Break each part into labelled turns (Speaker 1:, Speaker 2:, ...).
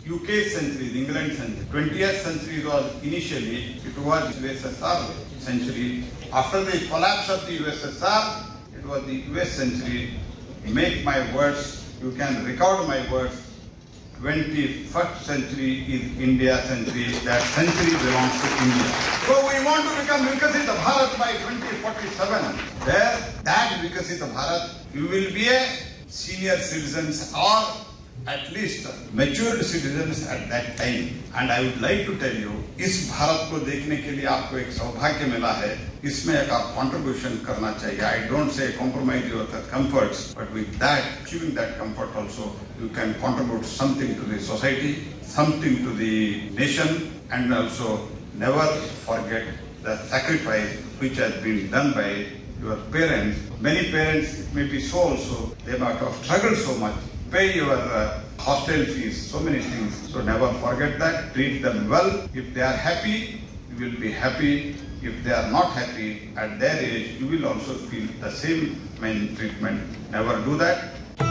Speaker 1: UK century, the England century. 20th century was initially, it was USSR century. After the collapse of the USSR, it was the US century. Make my words, you can record my words. 21st century is India century. That century belongs to India. So we want to become Vikasita Bharat by 2047. There, that Vikasita Bharat, you will be a senior citizens or at least matured citizens at that time. And I would like to tell you, इस भारत को देखने के लिए आपको एक सौभाग्य मिला है इसमें एक आप कंट्रीब्यूशन करना चाहिए I don't say compromise your comforts but with that achieving that comfort also you can contribute something to the society something to the nation and also never forget the sacrifice which has been done by your parents. Many parents, it may be so also, they might have struggled so much, pay your uh, hostel fees, so many things. So never forget that, treat them well. If they are happy, you will be happy. If they are not happy at their age, you will also feel the same main treatment. Never do that.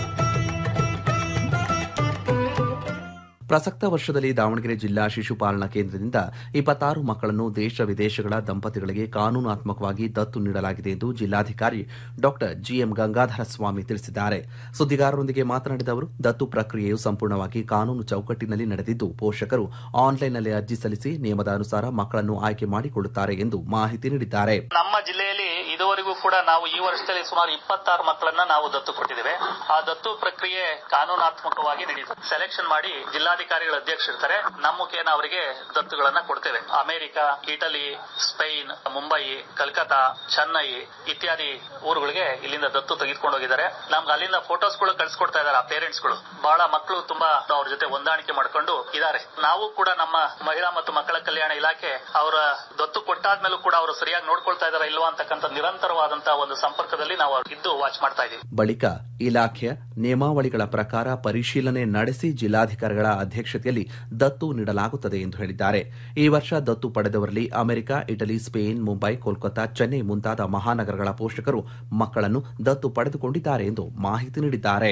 Speaker 2: ಪ್ರಸಕ್ತ ವರ್ಷದಲ್ಲಿ ದಾವಣಗೆರೆ ಜಿಲ್ಲಾ ಶಿಶುಪಾಲನಾ ಕೇಂದ್ರದಿಂದ ಇಪ್ಪತ್ತಾರು ಮಕ್ಕಳನ್ನು ದೇಶ ವಿದೇಶಗಳ ದಂಪತಿಗಳಿಗೆ ಕಾನೂನಾತ್ಮಕವಾಗಿ ದತ್ತು ನೀಡಲಾಗಿದೆ ಎಂದು ಜಿಲ್ಲಾಧಿಕಾರಿ ಡಾ ಜಿಎಂ ಗಂಗಾಧರ ಸ್ವಾಮಿ ತಿಳಿಸಿದ್ದಾರೆ ಸುದ್ದಿಗಾರರೊಂದಿಗೆ ಮಾತನಾಡಿದ ಅವರು ದತ್ತು ಪ್ರಕ್ರಿಯೆಯು ಸಂಪೂರ್ಣವಾಗಿ ಕಾನೂನು ಚೌಕಟ್ಟಿನಲ್ಲಿ ನಡೆದಿದ್ದು ಪೋಷಕರು ಆನ್ಲೈನ್ನಲ್ಲಿ ಅರ್ಜಿ ಸಲ್ಲಿಸಿ ನಿಯಮದ ಅನುಸಾರ ಮಕ್ಕಳನ್ನು ಆಯ್ಕೆ ಮಾಡಿಕೊಳ್ಳುತ್ತಾರೆ ಎಂದು ಮಾಹಿತಿ ನೀಡಿದ್ದಾರೆ
Speaker 3: ನಮ್ಮ ಜಿಲ್ಲೆಯಲ್ಲಿ ಇದುವರೆಗೂ ಕೂಡ ನಾವು ಈ ವರ್ಷದಲ್ಲಿ ಸುಮಾರು ಇಪ್ಪತ್ತಾರು ಮಕ್ಕಳನ್ನ ನಾವು ದತ್ತು ಕೊಟ್ಟಿದ್ದೇವೆ ಆ ದತ್ತು ಪ್ರಕ್ರಿಯೆ ಕಾನೂನಾತ್ಮಕವಾಗಿ ನಡೆಯುತ್ತೆ ಸೆಲೆಕ್ಷನ್ ಮಾಡಿ ಜಿಲ್ಲಾಧಿಕಾರಿಗಳ ಅಧ್ಯಕ್ಷರಿರ್ತಾರೆ ನಮ್ಮ ಮುಖೇನ ಅವರಿಗೆ ದತ್ತುಗಳನ್ನ ಕೊಡ್ತೇವೆ America Italy Spain Mumbai Calcutta Chennai ಇತ್ಯಾದಿ ಊರುಗಳಿಗೆ ಇಲ್ಲಿಂದ ದತ್ತು ತೆಗೆದುಕೊಂಡು ಹೋಗಿದ್ದಾರೆ ನಮ್ಗೆ ಅಲ್ಲಿಂದ ಫೋಟೋಸ್ಗಳು ಕಳ್ಸಿಕೊಡ್ತಾ ಇದಾರೆ ಆ ಪೇರೆಂಟ್ಸ್ಗಳು ಬಹಳ ಮಕ್ಕಳು ತುಂಬಾ ಅವ್ರ ಜೊತೆ ಹೊಂದಾಣಿಕೆ ಮಾಡ್ಕೊಂಡು ಇದ್ದಾರೆ ನಾವು ಕೂಡ ನಮ್ಮ ಮಹಿಳಾ ಮತ್ತು ಮಕ್ಕಳ ಕಲ್ಯಾಣ ಇಲಾಖೆ ಅವರ ದತ್ತು ಕೊಟ್ಟಾದ್ಮೇಲೂ ಕೂಡ ಅವರು ಸರಿಯಾಗಿ ನೋಡ್ಕೊಳ್ತಾ ಇದಾರ ಇಲ್ವಾ ಅಂತಕ್ಕಂಥ ನಿರಂತರವಾದಂತಹ ಒಂದು ಸಂಪರ್ಕದಲ್ಲಿ ನಾವು ಇದ್ದು ವಾಚ್ ಮಾಡ್ತಾ ಇದೀವಿ
Speaker 2: ಬಳಿಕ ಇಲಾಖೆಯ ನಿಯಮಾವಳಿಗಳ ಪ್ರಕಾರ ಪರಿಶೀಲನೆ ನಡೆಸಿ ಜಿಲ್ಲಾಧಿಕಾರಿಗಳ ಅಧ್ಯಕ್ಷತೆಯಲ್ಲಿ ದತ್ತು ನೀಡಲಾಗುತ್ತದೆ ಎಂದು ಹೇಳಿದ್ದಾರೆ ಈ ವರ್ಷ ದತ್ತು ಪಡೆದವರಲ್ಲಿ America Italy Spain Mumbai Kolkata Chennai ಮುಂತಾದ ಮಹಾನಗರಗಳ ಪೋಷಕರು ಮಕ್ಕಳನ್ನು ದತ್ತು ಪಡೆದುಕೊಂಡಿದ್ದಾರೆ ಎಂದು ಮಾಹಿತಿ ನೀಡಿದ್ದಾರೆ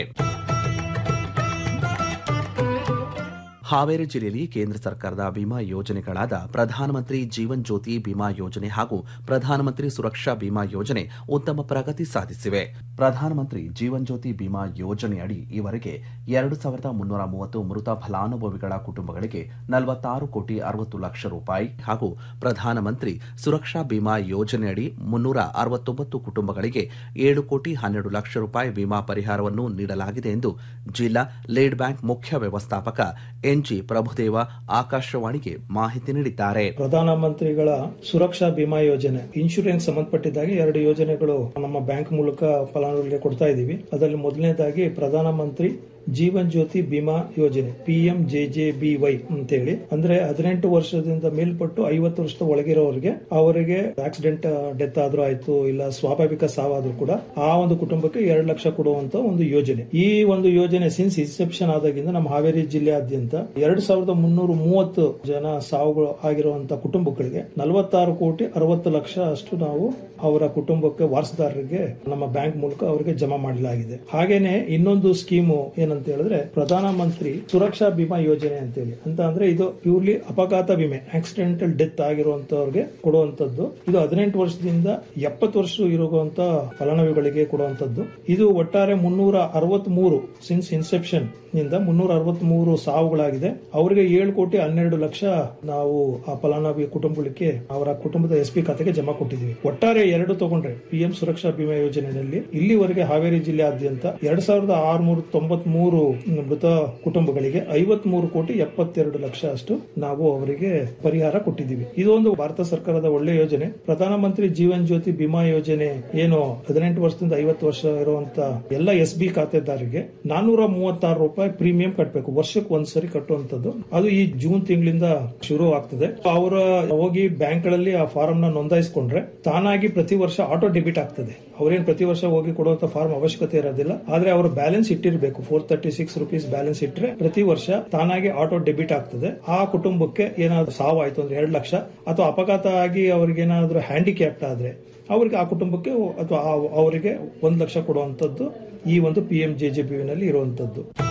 Speaker 2: ಹಾವೇರಿ ಜಿಲ್ಲೆಯಲ್ಲಿ ಕೇಂದ್ರ ಸರ್ಕಾರದ ವಿಮಾ ಯೋಜನೆಗಳಾದ ಪ್ರಧಾನಮಂತ್ರಿ ಜೀವನ್ ಜ್ಯೋತಿ ವಿಮಾ ಯೋಜನೆ ಹಾಗೂ ಪ್ರಧಾನಮಂತ್ರಿ ಸುರಕ್ಷಾ ವಿಮಾ ಯೋಜನೆ ಉತ್ತಮ ಪ್ರಗತಿ ಸಾಧಿಸಿವೆ ಪ್ರಧಾನಮಂತ್ರಿ ಜೀವನ್ ಜ್ಯೋತಿ ವಿಮಾ ಯೋಜನೆಯಡಿ ಈವರೆಗೆ ಎರಡು ಸಾವಿರದ ಮುನ್ನೂರ ಮೂವತ್ತು ಮೃತ ಫಲಾನುಭವಿಗಳ ಕುಟುಂಬಗಳಿಗೆ ನಲವತ್ತಾರು ಕೋಟಿ ಅರವತ್ತು ಲಕ್ಷ ರೂಪಾಯಿ ಹಾಗೂ ಪ್ರಧಾನಮಂತ್ರಿ ಸುರಕ್ಷಾ ಬಿಮಾ ಯೋಜನೆಯಡಿ ಮುನ್ನೂರ ಅರವತ್ತೊಂಬತ್ತು ಕುಟುಂಬಗಳಿಗೆ ಏಳು ಕೋಟಿ ಹನ್ನೆರಡು ಲಕ್ಷ ರೂಪಾಯಿ ವಿಮಾ ಪರಿಹಾರವನ್ನು ನೀಡಲಾಗಿದೆ ಎಂದು ಜಿಲ್ಲಾ ಲೀಡ್ ಬ್ಯಾಂಕ್ ಮುಖ್ಯ ವ್ಯವಸ್ಥಾಪಕ ಎನ್ಜಿ ಪ್ರಭುದೇವ ಆಕಾಶವಾಣಿಗೆ ಮಾಹಿತಿ ನೀಡಿದ್ದಾರೆ
Speaker 4: ಪ್ರಧಾನಮಂತ್ರಿಗಳ ಸುರಕ್ಷಾ ಬಿಮಾ ಯೋಜನೆ ಇನ್ಶೂರೆನ್ಸ್ ಸಂಬಂಧಪಟ್ಟಿದ್ದಾಗೆ ಎರಡು ಯೋಜನೆಗಳು ನಮ್ಮ ಬ್ಯಾಂಕ್ ಮೂಲಕ ಫಲಾನುಭವಿಗಳಿಗೆ ಕೊಡ್ತಾ ಇದ್ದೀವಿ ಅದರಲ್ಲಿ ಮೊದಲನೇದಾಗಿ ಪ್ರಧಾನಮಂತ್ರಿ ಜೀವನ್ ಜ್ಯೋತಿ ಬಿಮಾ ಯೋಜನೆ PM J J B Y ಅಂತೇಳಿ ಅಂದ್ರೆ ಹದಿನೆಂಟು ವರ್ಷದಿಂದ ಮೇಲ್ಪಟ್ಟು ಐವತ್ತು ವರ್ಷದ ಒಳಗಿರೋರಿಗೆ ಅವರಿಗೆ ಆಕ್ಸಿಡೆಂಟ್ ಡೆತ್ ಆದ್ರೂ ಆಯ್ತು ಇಲ್ಲ ಸ್ವಾಭಾವಿಕ ಸಾವಾದ್ರೂ ಕೂಡ ಆ ಒಂದು ಕುಟುಂಬಕ್ಕೆ ಎರಡು ಲಕ್ಷ ಕೊಡುವಂತ ಒಂದು ಯೋಜನೆ ಈ ಒಂದು ಯೋಜನೆ ಸಿನ್ಸ್ ಇನ್ಸೆಪ್ಷನ್ ಆದಾಗಿಂದ ನಮ್ಮ ಹಾವೇರಿ ಜಿಲ್ಲೆಯಾದ್ಯಂತ ಎರಡ್ ಸಾವಿರದ ಮುನ್ನೂರ ಮೂವತ್ತು ಜನ ಸಾವುಗಳು ಆಗಿರುವಂತ ಕುಟುಂಬಗಳಿಗೆ ನಲವತ್ತಾರು ಕೋಟಿ ಅರವತ್ತು ಲಕ್ಷ ಅಷ್ಟು ನಾವು ಅವರ ಕುಟುಂಬಕ್ಕೆ ವಾರಸುದಾರರಿಗೆ ನಮ್ಮ ಬ್ಯಾಂಕ್ ಮೂಲಕ ಅವರಿಗೆ ಜಮಾ ಮಾಡಲಾಗಿದೆ ಹಾಗೇನೆ ಇನ್ನೊಂದು ಸ್ಕೀಮು ಏನಂತ ಹೇಳಿದ್ರೆ ಪ್ರಧಾನಮಂತ್ರಿ ಸುರಕ್ಷಾ ಬಿಮಾ ಯೋಜನೆ ಅಂತೇಳಿ ಅಂತ ಅಂದ್ರೆ ಇದು ಪ್ಯೂರ್ಲಿ ಅಪಘಾತ ವಿಮೆ ಆಕ್ಸಿಡೆಂಟಲ್ ಡೆತ್ ಆಗಿರುವಂತವ್ರಿಗೆ ಕೊಡುವಂತದ್ದು ಇದು ಹದಿನೆಂಟು ವರ್ಷದಿಂದ ಎಪ್ಪತ್ತು ವರ್ಷ ಇರುವಂತ ಫಲಾನುಭವಿಗಳಿಗೆ ಕೊಡುವಂತದ್ದು ಇದು ಒಟ್ಟಾರೆ ಮುನ್ನೂರ ಅರವತ್ತ್ ಮೂರು ಸಿನ್ಸ್ ಇನ್ಸೆಪ್ಷನ್ ನಿಂದ ಮುನ್ನೂರ ಅರವತ್ತ್ ಮೂರು ಸಾವುಗಳಾಗಿದೆ ಅವರಿಗೆ ಏಳು ಕೋಟಿ ಹನ್ನೆರಡು ಲಕ್ಷ ನಾವು ಆ ಫಲಾನುಭವಿ ಕುಟುಂಬಕ್ಕೆ ಅವರ ಕುಟುಂಬದ ಎಸ್ ಪಿ ಖಾತೆಗೆ ಜಮಾ ಕೊಟ್ಟಿದ್ದೀವಿ ಒಟ್ಟಾರೆ ಎರಡು ತಗೊಂಡ್ರೆ ಪಿಎಂ ಸುರಕ್ಷಾ ಬಿಮಾ ಯೋಜನೆಯಲ್ಲಿ ಇಲ್ಲಿವರೆಗೆ ಹಾವೇರಿ ಜಿಲ್ಲೆಯಾದ್ಯಂತ ಎರಡ್ ಸಾವಿರದ ಆರುನೂರ ತೊಂಬತ್ ಮೂರು ಮೃತ ಕುಟುಂಬಗಳಿಗೆ ಐವತ್ ಮೂರು ಕೋಟಿ ಎಪ್ಪತ್ತೆರಡು ಲಕ್ಷ ಅಷ್ಟು ನಾವು ಅವರಿಗೆ ಪರಿಹಾರ ಕೊಟ್ಟಿದ್ದೀವಿ ಇದೊಂದು ಭಾರತ ಸರ್ಕಾರದ ಒಳ್ಳೆ ಯೋಜನೆ ಪ್ರಧಾನಮಂತ್ರಿ ಜೀವನ್ ಜ್ಯೋತಿ ಬಿಮಾ ಯೋಜನೆ ಏನು ಹದಿನೆಂಟು ವರ್ಷದಿಂದ ಐವತ್ತು ವರ್ಷ ಇರುವಂತ ಎಲ್ಲ ಎಸ್ ಬಿ ಖಾತೆದಾರರಿಗೆ ನಾನೂರ ಮೂವತ್ತಾರು ರೂಪಾಯಿ ಪ್ರೀಮಿಯಂ ಕಟ್ಟಬೇಕು ವರ್ಷಕ್ಕೆ ಒಂದ್ಸರಿ ಕಟ್ಟುವಂತದ್ದು ಅದು ಈ ಜೂನ್ ತಿಂಗಳಿಂದ ಶುರು ಆಗ್ತದೆ ಅವರ ಹೋಗಿ ಬ್ಯಾಂಕ್ ಗಳಲ್ಲಿ ಆ ಫಾರಂ ನ ನೋಂದಾಯಿಸಿಕೊಂಡ್ರೆ ತಾನಾಗಿ ಪ್ರತಿ ವರ್ಷ ಆಟೋ ಡೆಬಿಟ್ ಆಗ್ತದೆ ಅವ್ರೇನ್ ಪ್ರತಿ ವರ್ಷ ಹೋಗಿ ಕೊಡುವಂತ ಫಾರ್ಮ್ ಅವಶ್ಯಕತೆ ಇರೋದಿಲ್ಲ ಆದ್ರೆ ಅವರು ಬ್ಯಾಲೆನ್ಸ್ ಇಟ್ಟಿರಬೇಕು four thirty six rupees balance ಇಟ್ಟರೆ ಪ್ರತಿ ವರ್ಷ ತಾನಾಗಿ ಆಟೋ ಡೆಬಿಟ್ ಆಗ್ತದೆ ಆ ಕುಟುಂಬಕ್ಕೆ ಏನಾದ್ರು ಸಾವಾಯ್ತು ಅಂದ್ರೆ ಎರಡು ಲಕ್ಷ ಅಥವಾ ಅಪಘಾತ ಆಗಿ ಅವ್ರಿಗೆ ಏನಾದ್ರು ಹ್ಯಾಂಡಿಕ್ಯಾಪ್ಟ್ ಆದ್ರೆ ಅವರಿಗೆ ಆ ಕುಟುಂಬಕ್ಕೆ ಅಥವಾ ಆ- ಅವರಿಗೆ ಒಂದು ಲಕ್ಷ ಕೊಡುವಂತದ್ದು ಈ ಒಂದು ಪಿ ಎಂ ಜೆ ಜೆ ನಲ್ಲಿ ಇರುವಂತದ್ದು